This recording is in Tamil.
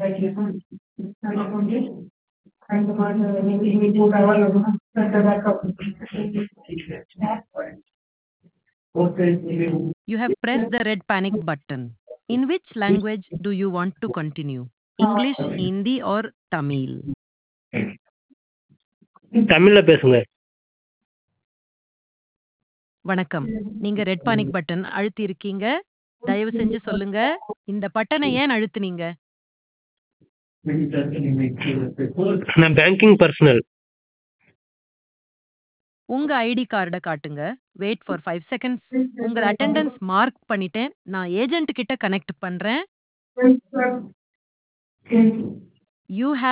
You have pressed the red panic button. In which language do you want to continue? English, Hindi, or Tamil? தமிழ்ல பேசுங்க வணக்கம் நீங்க ரெட் பானிக் பட்டன் அழுத்தி இருக்கீங்க தயவு செஞ்சு சொல்லுங்க இந்த பட்டனை ஏன் அழுத்துனீங்க நான் பேங்கிங் பர்சனல் உங்க ஐடி கார்டை காட்டுங்க வெயிட் ஃபார் ஃபைவ் செகண்ட்ஸ் உங்க அட்டெண்டன்ஸ் மார்க் பண்ணிட்டேன் நான் ஏஜென்ட் கிட்ட கனெக்ட் பண்றேன் யூ